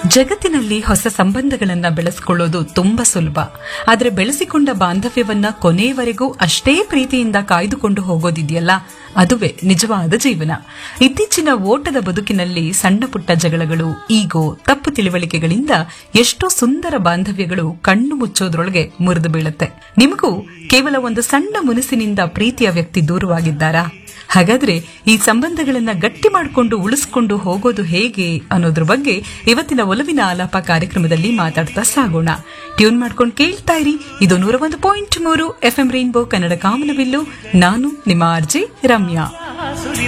ಜಗತ್ತಿನಲ್ಲಿ ಹೊಸ ಸಂಬಂಧಗಳನ್ನ ಬೆಳೆಸಿಕೊಳ್ಳೋದು ತುಂಬಾ ಸುಲಭ ಆದರೆ ಬೆಳೆಸಿಕೊಂಡ ಬಾಂಧವ್ಯವನ್ನ ಕೊನೆಯವರೆಗೂ ಅಷ್ಟೇ ಪ್ರೀತಿಯಿಂದ ಕಾಯ್ದುಕೊಂಡು ಹೋಗೋದಿದೆಯಲ್ಲ ಅದುವೇ ನಿಜವಾದ ಜೀವನ ಇತ್ತೀಚಿನ ಓಟದ ಬದುಕಿನಲ್ಲಿ ಸಣ್ಣ ಪುಟ್ಟ ಜಗಳಗಳು ಈಗೋ ತಪ್ಪು ತಿಳುವಳಿಕೆಗಳಿಂದ ಎಷ್ಟೋ ಸುಂದರ ಬಾಂಧವ್ಯಗಳು ಕಣ್ಣು ಮುಚ್ಚೋದ್ರೊಳಗೆ ಮುರಿದು ಬೀಳುತ್ತೆ ನಿಮಗೂ ಕೇವಲ ಒಂದು ಸಣ್ಣ ಮುನಿಸಿನಿಂದ ಪ್ರೀತಿಯ ವ್ಯಕ್ತಿ ದೂರವಾಗಿದ್ದಾರಾ ಹಾಗಾದ್ರೆ ಈ ಸಂಬಂಧಗಳನ್ನ ಗಟ್ಟಿ ಮಾಡಿಕೊಂಡು ಉಳಿಸ್ಕೊಂಡು ಹೋಗೋದು ಹೇಗೆ ಅನ್ನೋದ್ರ ಬಗ್ಗೆ ಇವತ್ತಿನ ಒಲವಿನ ಆಲಾಪ ಕಾರ್ಯಕ್ರಮದಲ್ಲಿ ಮಾತಾಡ್ತಾ ಸಾಗೋಣ ಟ್ಯೂನ್ ಮಾಡ್ಕೊಂಡು ಕೇಳ್ತಾ ಇರಿ ಇದು ನೂರ ಒಂದು ಪಾಯಿಂಟ್ ಮೂರು ಎಫ್ಎಂ ರೈನ್ಬೋ ಕನ್ನಡ ಕಾಮನಬಿಲ್ಲು ನಾನು ನಿಮ್ಮ ಆರ್ಜಿ ರಮ್ಯಾ ಸುರಿವ